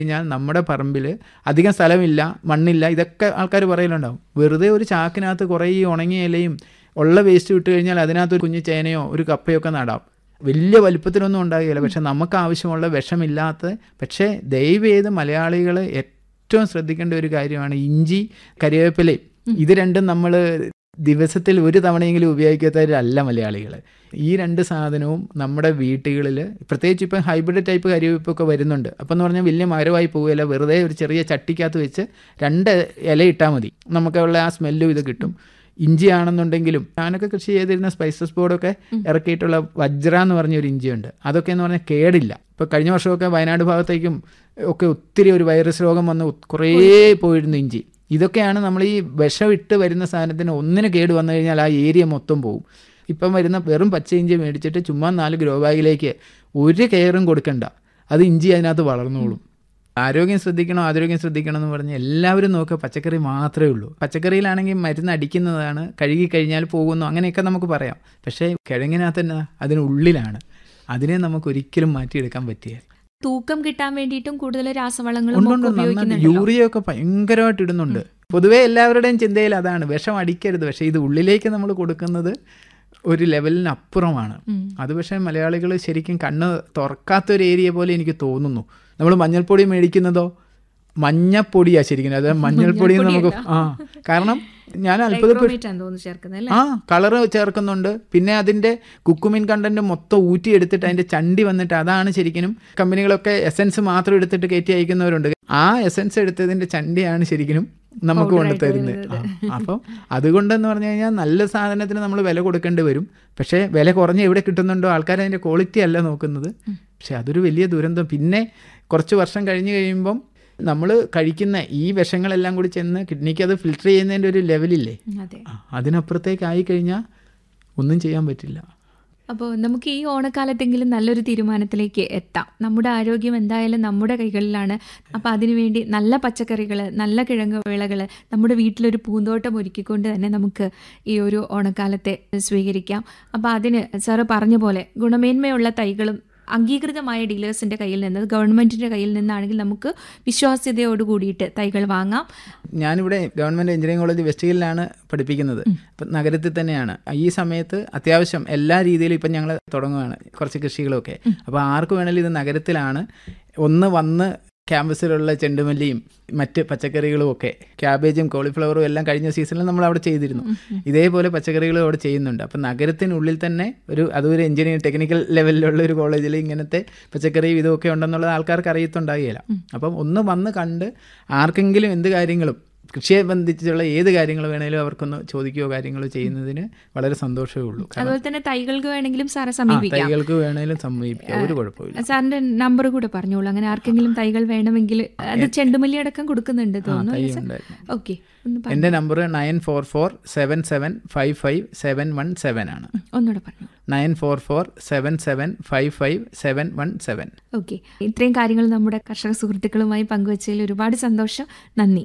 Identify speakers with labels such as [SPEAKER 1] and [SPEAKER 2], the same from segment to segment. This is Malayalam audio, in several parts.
[SPEAKER 1] കഴിഞ്ഞാൽ നമ്മുടെ പറമ്പിൽ അധികം സ്ഥലമില്ല മണ്ണില്ല ഇതൊക്കെ ആൾക്കാർ പറയലുണ്ടാവും വെറുതെ ഒരു ചാക്കിനകത്ത് കുറേ ഈ ഉണങ്ങിയ ഇലയും ഉള്ള വേസ്റ്റ് വിട്ട് കഴിഞ്ഞാൽ അതിനകത്ത് ഒരു കുഞ്ഞു ചേനയോ ഒരു കപ്പയോ ഒക്കെ നടാം വലിയ വലിപ്പത്തിലൊന്നും ഉണ്ടാകുകയില്ല പക്ഷെ നമുക്ക് ആവശ്യമുള്ള വിഷമില്ലാത്ത പക്ഷേ ദയവ് ചെയ്ത് മലയാളികൾ ഏറ്റവും ശ്രദ്ധിക്കേണ്ട ഒരു കാര്യമാണ് ഇഞ്ചി കരിവേപ്പിലയും ഇത് രണ്ടും നമ്മൾ ദിവസത്തിൽ ഒരു തവണയെങ്കിലും ഉപയോഗിക്കാത്തവരല്ല മലയാളികൾ ഈ രണ്ട് സാധനവും നമ്മുടെ വീട്ടുകളിൽ പ്രത്യേകിച്ച് ഇപ്പം ഹൈബ്രിഡ് ടൈപ്പ് കരിവേപ്പൊക്കെ വരുന്നുണ്ട് അപ്പം എന്ന് പറഞ്ഞാൽ വലിയ മരമായി പോവുകയില്ല വെറുതെ ഒരു ചെറിയ ചട്ടിക്കകത്ത് വെച്ച് രണ്ട് ഇല ഇട്ടാൽ മതി നമുക്കുള്ള ആ സ്മെല്ലും ഇത് കിട്ടും ഇഞ്ചി ആണെന്നുണ്ടെങ്കിലും ഞാനൊക്കെ കൃഷി ചെയ്തിരുന്ന സ്പൈസസ് ബോർഡൊക്കെ ഇറക്കിയിട്ടുള്ള വജ്ര എന്ന് പറഞ്ഞൊരു ഇഞ്ചിയുണ്ട് അതൊക്കെ എന്ന് പറഞ്ഞാൽ കേടില്ല ഇപ്പോൾ കഴിഞ്ഞ വർഷമൊക്കെ വയനാട് ഭാഗത്തേക്കും ഒക്കെ ഒത്തിരി ഒരു വൈറസ് രോഗം വന്ന് കുറേ പോയിരുന്നു ഇഞ്ചി ഇതൊക്കെയാണ് നമ്മൾ ഈ വിഷമിട്ട് വരുന്ന സാധനത്തിന് ഒന്നിന് കേട് വന്നു കഴിഞ്ഞാൽ ആ ഏരിയ മൊത്തം പോകും ഇപ്പം വരുന്ന വെറും പച്ച ഇഞ്ചി മേടിച്ചിട്ട് ചുമ്മാ നാല് ഗ്രോ ബാഗിലേക്ക് ഒരു കെയറും കൊടുക്കണ്ട അത് ഇഞ്ചി അതിനകത്ത് വളർന്നോളും ആരോഗ്യം ശ്രദ്ധിക്കണം ആരോഗ്യം ശ്രദ്ധിക്കണം എന്ന് പറഞ്ഞ് എല്ലാവരും നോക്കുക പച്ചക്കറി മാത്രമേ ഉള്ളൂ പച്ചക്കറിയിലാണെങ്കിൽ മരുന്ന് അടിക്കുന്നതാണ് കഴുകി കഴിഞ്ഞാൽ പോകുന്നു അങ്ങനെയൊക്കെ നമുക്ക് പറയാം പക്ഷേ കിഴങ്ങിനകത്ത് തന്നെ അതിനുള്ളിലാണ് അതിനെ നമുക്ക് ഒരിക്കലും മാറ്റിയെടുക്കാൻ പറ്റിയ
[SPEAKER 2] തൂക്കം കിട്ടാൻ വേണ്ടിയിട്ടും കൂടുതൽ രാസവളങ്ങളും
[SPEAKER 1] ഉണ്ട്,
[SPEAKER 2] ഒക്കെ
[SPEAKER 1] ഉണ്ട്, നന്നായിട്ട്
[SPEAKER 2] ഉപയോഗിക്കുന്നുണ്ടല്ലോ
[SPEAKER 1] യൂറിയ ഒക്കെ ഭയങ്കരമായിട്ട് ഇടുന്നുണ്ട് പൊതുവേ എല്ലാവരുടെയും ചിന്തയിൽ അതാണ് വിഷം അടിക്കരുത് പക്ഷേ ഇത് ഉള്ളിലേക്ക് നമ്മൾ കൊടുക്കുന്നത് ഒരു ലെവലിനപ്പുറമാണ്
[SPEAKER 2] ഉം.
[SPEAKER 1] അത് പക്ഷേ മലയാളികൾ ശരിക്കും കണ്ണ് തുറക്കാത്ത ഒരു ഏരിയ പോലെ എനിക്ക് തോന്നുന്നു നമ്മൾ മഞ്ഞൾപ്പൊടി മേടിക്കുന്നതോ മഞ്ഞപ്പൊടിയാ ശരിക്കും അത് മഞ്ഞൾപ്പൊടി എന്ന് നമുക്ക് ആ കാരണം ഞാൻ അത്ഭുതപ്പെട്ടു
[SPEAKER 2] Dichromate ആണെന്ന് തോന്നുന്നു ചേർക്കുന്നത് അല്ലേ
[SPEAKER 1] ആ കളറ് ചേർക്കുന്നുണ്ട് പിന്നെ അതിൻ്റെ കുക്കുമിൻ കണ്ടന്റ് മൊത്തം ഊറ്റിയെടുത്തിട്ട് അതിൻ്റെ ചണ്ടി വന്നിട്ട് അതാണ് ശരിക്കും കമ്പനികളൊക്കെ എസൻസ് മാത്രം എടുത്തിട്ട് കയറ്റി അയക്കുന്നവരുണ്ട് ആ എസൻസ് എടുത്തതിൻ്റെ ചണ്ടിയാണ് ശരിക്കും നമുക്ക്
[SPEAKER 2] Powder
[SPEAKER 1] കൊണ്ടു
[SPEAKER 2] ആയിട്ട്
[SPEAKER 1] തരുന്നത് ആ, അപ്പം അതുകൊണ്ടെന്ന് പറഞ്ഞു കഴിഞ്ഞാൽ നല്ല സാധനത്തിന് നമ്മൾ വില കൊടുക്കേണ്ടി വരും പക്ഷേ വില കുറഞ്ഞ് എവിടെ കിട്ടുന്നുണ്ടോ ആൾക്കാർ അതിൻ്റെ ക്വാളിറ്റി അല്ല നോക്കുന്നത് പക്ഷെ അതൊരു വലിയ ദുരന്തം പിന്നെ കുറച്ച് വർഷം കഴിഞ്ഞ് കഴിയുമ്പം നമ്മൾ കഴിക്കുന്ന ഈ വിഷങ്ങളെല്ലാം കൂടി ചെന്ന് കിഡ്നിക്ക് അത് ഫിൽട്ടർ ചെയ്യുന്നതിൻ്റെ ഒരു ലെവലില്ലേ
[SPEAKER 2] ഉം, അതെ
[SPEAKER 1] ആ, അതിനപ്പുറത്തേക്ക് ആയി കഴിഞ്ഞാൽ ഒന്നും ചെയ്യാൻ പറ്റില്ല
[SPEAKER 2] അപ്പോൾ നമുക്ക് ഈ ഓണക്കാലത്തെങ്കിലും നല്ലൊരു തീരുമാനത്തിലേക്ക് എത്താം നമ്മുടെ ആരോഗ്യം എന്തായാലും നമ്മുടെ കൈകളിലാണ് അപ്പോൾ അതിനുവേണ്ടി നല്ല പച്ചക്കറികൾ നല്ല കിഴങ്ങ് വിളകൾ നമ്മുടെ വീട്ടിലൊരു പൂന്തോട്ടം ഒരുക്കിക്കൊണ്ട് തന്നെ നമുക്ക് ഈ ഒരു ഓണക്കാലത്തെ സ്വീകരിക്കാം അപ്പോൾ അതിന് സാറ് പറഞ്ഞ പോലെ ഗുണമേന്മയുള്ള തൈകളും അംഗീകൃതമായ ഡീലേഴ്സിൻ്റെ കയ്യിൽ നിന്ന് ഗവൺമെൻറ്റിൻ്റെ കയ്യിൽ നിന്നാണെങ്കിൽ നമുക്ക് വിശ്വാസ്യതയോട് കൂടിയിട്ട് തൈകൾ വാങ്ങാം
[SPEAKER 1] ഞാനിവിടെ ഗവൺമെൻറ് എഞ്ചിനീയറിംഗ് കോളേജ് വെസ്റ്റ് ഹില്ലിലാണ് പഠിപ്പിക്കുന്നത് അപ്പം നഗരത്തിൽ തന്നെയാണ് ഈ സമയത്ത് അത്യാവശ്യം എല്ലാ രീതിയിലും ഇപ്പം ഞങ്ങൾ തുടങ്ങുകയാണ് കുറച്ച് കൃഷികളൊക്കെ അപ്പോൾ ആർക്ക് വേണമെങ്കിലും ഇത് നഗരത്തിലാണ് ഒന്ന് വന്ന് ക്യാമ്പസിലുള്ള ചെണ്ടുമല്ലിയും മറ്റ് പച്ചക്കറികളും ഒക്കെ ക്യാബേജും കോളിഫ്ലവറും എല്ലാം കഴിഞ്ഞ സീസണിൽ നമ്മൾ അവിടെ ചെയ്തിരുന്നു ഇതേപോലെ പച്ചക്കറികളും അവിടെ ചെയ്യുന്നുണ്ട് അപ്പം നഗരത്തിനുള്ളിൽ തന്നെ ഒരു അതൊരു എഞ്ചിനീയറിംഗ് ടെക്നിക്കൽ ലെവലിലുള്ള ഒരു കോളേജിൽ ഇങ്ങനത്തെ പച്ചക്കറിയും ഇതൊക്കെ ഉണ്ടെന്നുള്ളത് ആൾക്കാർക്ക് അറിയത്തുണ്ടാകുകയില്ല അപ്പം ഒന്ന് വന്ന് കണ്ട് ആർക്കെങ്കിലും എന്ത് കാര്യങ്ങളും കൃഷിയെ ബന്ധിച്ചുള്ള ഏത് കാര്യങ്ങൾ വേണേലും അവർക്കൊന്ന് ചോദിക്കുകയോ കാര്യങ്ങളോ ചെയ്യുന്നതിന് വളരെ സന്തോഷമേ ഉള്ളൂ കാരണം
[SPEAKER 2] അതുപോലെ തന്നെ തൈകൾക്ക് വേണമെങ്കിലും സാറെ
[SPEAKER 1] ആ,
[SPEAKER 2] സമീപിക്കാം
[SPEAKER 1] തൈകൾക്ക് വേണേലും സമീപിക്കാം ഒരു കുഴപ്പമില്ല
[SPEAKER 2] സാറിന്റെ നമ്പർ കൂടെ പറഞ്ഞോളൂ അങ്ങനെ ആർക്കെങ്കിലും തൈകൾ വേണമെങ്കിൽ അത് ചെണ്ടുമല്ലി അടക്കം കൊടുക്കുന്നുണ്ട്
[SPEAKER 1] തൈ
[SPEAKER 2] തോന്നുന്നു
[SPEAKER 1] ഉണ്ടായിരുന്നു
[SPEAKER 2] ഓക്കെ ഒന്ന് പറ-
[SPEAKER 1] എൻ്റെ number nine four four seven seven five five seven one seven ആണ്
[SPEAKER 2] ഒന്നുകൂടെ പറഞ്ഞു
[SPEAKER 1] nine four four seven seven five five seven one seven
[SPEAKER 2] okay ഇത്രയും കാര്യങ്ങൾ നമ്മുടെ കർഷക സുഹൃത്തുക്കളുമായി പങ്കുവച്ചതിൽ ഒരുപാട് സന്തോഷം നന്ദി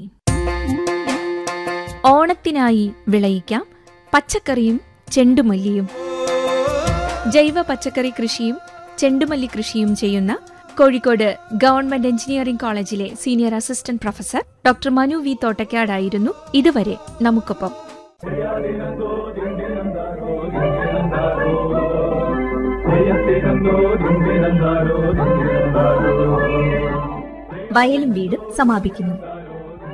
[SPEAKER 2] ഓണത്തിനായി വിളയിക്കാം പച്ചക്കറിയും ചെണ്ടുമല്ലിയും ജൈവ പച്ചക്കറി കൃഷിയും ചെണ്ടുമല്ലി കൃഷിയും ചെയ്യുന്ന കോഴിക്കോട് ഗവൺമെന്റ് എഞ്ചിനീയറിംഗ് കോളേജിലെ senior assistant professor doctor Manu V തോട്ടക്കാടായിരുന്നു ഇതുവരെ നമുക്കൊപ്പം വയലും വീടും സമാപിക്കുന്നു